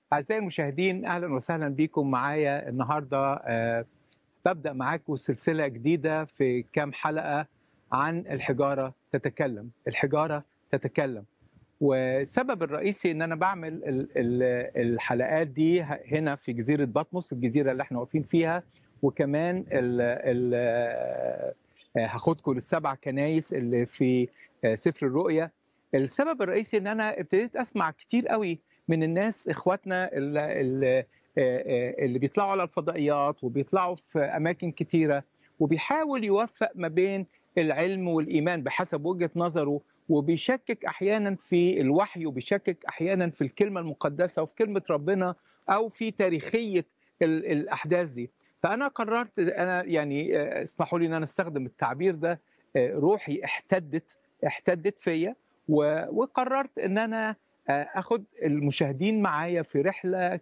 أعزائي المشاهدين أهلا وسهلا بكم معايا النهاردة آه، ببدأ معاكم سلسلة جديدة في كام حلقة عن الحجارة تتكلم الحجارة تتكلم والسبب الرئيسي ان انا بعمل ال- ال- الحلقات دي ه- هنا في جزيرة بطمس الجزيرة اللي احنا واقفين فيها وكمان ال ال آه، هاخدكم للسبع كنايس اللي في آه، سفر الرؤيا السبب الرئيسي ان انا ابتديت اسمع كتير قوي من الناس اخواتنا اللي, اللي, اللي بيطلعوا على الفضائيات وبيطلعوا في اماكن كتيره وبيحاول يوفق ما بين العلم والايمان بحسب وجهه نظره وبيشكك احيانا في الوحي وبيشكك احيانا في الكلمه المقدسه وفي كلمه ربنا او في تاريخيه ال- الاحداث دي فانا قررت انا يعني آه، اسمحوا لي ان انا استخدم التعبير ده آه، روحي احتدت احتدت فيا و- وقررت ان انا آه، اخد المشاهدين معايا في رحله